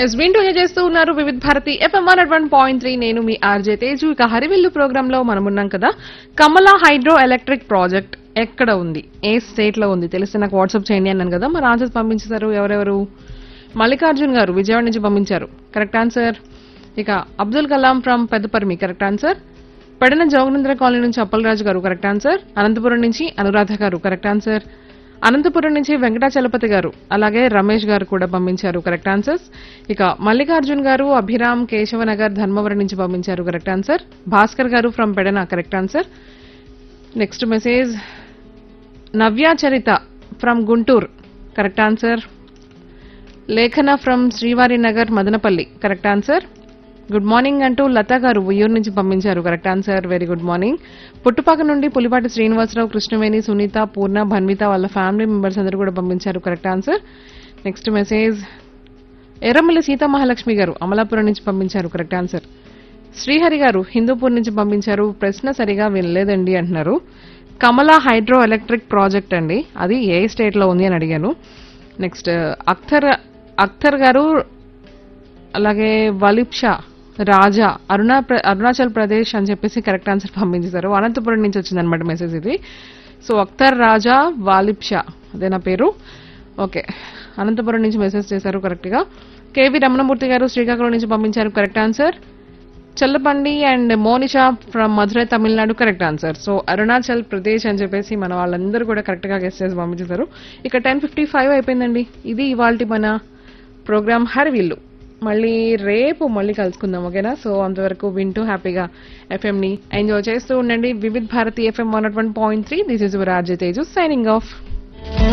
yes వింటూ చేస్తూ ఉన్నారు Vividh Bharati FM one one point three నేను మీ ఆర్జే తేజు ఇక హరివిల్లు ప్రోగ్రామ్ లో మనం ఉన్నాం కదా కమలా హైడ్రో ఎలక్ట్రిక్ ప్రాజెక్ట్ ఎక్కడ ఉంది ఏ స్టేట్ లో ఉంది తెలిస్తే నాకు వాట్సాప్ చేయండి అన్నాను కదా మరి ఆన్సర్స్ పంపించారు ఎవరెవరు మల్లికార్జున్ గారు విజయవాడ నుంచి పంపించారు కరెక్ట్ ఆన్సర్ ఇక Abdul Kalam from Peddaparmi correct answer పడిన జోగనేంద్ర కాలనీ నుంచి అప్పలరాజు గారు కరెక్ట్ ఆన్సర్ అనంతపురం నుంచి అనురాధ గారు కరెక్ట్ ఆన్సర్ అనంతపురం నుంచి వెంకటాచలపతి గారు అలాగే రమేష్ గారు కూడా పంపించారు కరెక్ట్ ఆన్సర్స్ ఇక మల్లికార్జున్ గారు అభిరామ్ కేశవనగర్ ధర్మవరం నుంచి పంపించారు correct answer Bhaskar garu from Pedana correct answer next message Navya Charitha from Guntur correct answer Lekhana from Srivari Nagar Madanapalle correct answer good morning అంటూ లత గారు ఉయ్యూరు నుంచి పంపించారు correct answer very good morning Puttupaka నుండి పులిపాటి శ్రీనివాసరావు కృష్ణవేణి సునీత పూర్ణ భన్విత వాళ్ళ ఫ్యామిలీ మెంబర్స్ అందరూ కూడా పంపించారు correct answer next message Erramalli Seethamahalakshmi garu Amalapuram నుంచి పంపించారు కరెక్ట్ ఆన్సర్ శ్రీహరి గారు హిందూపూర్ నుంచి పంపించారు ప్రశ్న సరిగా వినలేదండి అంటున్నారు కమలా హైడ్రో ఎలక్ట్రిక్ ప్రాజెక్ట్ అండి అది ఏ స్టేట్ లో ఉంది అని అడిగాను నెక్స్ట్ అఖ్తర్ అఖ్తర్ గారు అలాగే వలిప్ షా రాజా అరుణా అరుణాచల్ ప్రదేశ్ అని చెప్పేసి కరెక్ట్ ఆన్సర్ పంపించారు అనంతపురం నుంచి వచ్చిందనమాట మెసేజ్ ఇది సో అఖ్తర్ రాజా వాలిబ్ షా అదే నా పేరు ఓకే అనంతపురం నుంచి మెసేజ్ చేశారు కరెక్ట్ గా కేవి రమణమూర్తి గారు శ్రీకాకుళం నుంచి పంపించారు correct answer Challabandi and Monisha from Madurai Tamil Nadu correct answer so Arunachal Pradesh అని చెప్పేసి మన వాళ్ళందరూ కూడా కరెక్ట్ గా గెస్ట్ చేసి పంపించేశారు ఇక టెన్ ఫిఫ్టీ ఫైవ్ అయిపోయిందండి ఇది ఇవాళ మన ప్రోగ్రామ్ హరివిల్లు మళ్ళీ రేపు మళ్ళీ కలుసుకుందాం ఓకేనా సో అంతవరకు వింటూ హ్యాపీగా ఎఫ్ఎం ని ఎంజాయ్ చేస్తూ ఉండండి Vividh Bharati FM one one point three this is RJ Teju signing of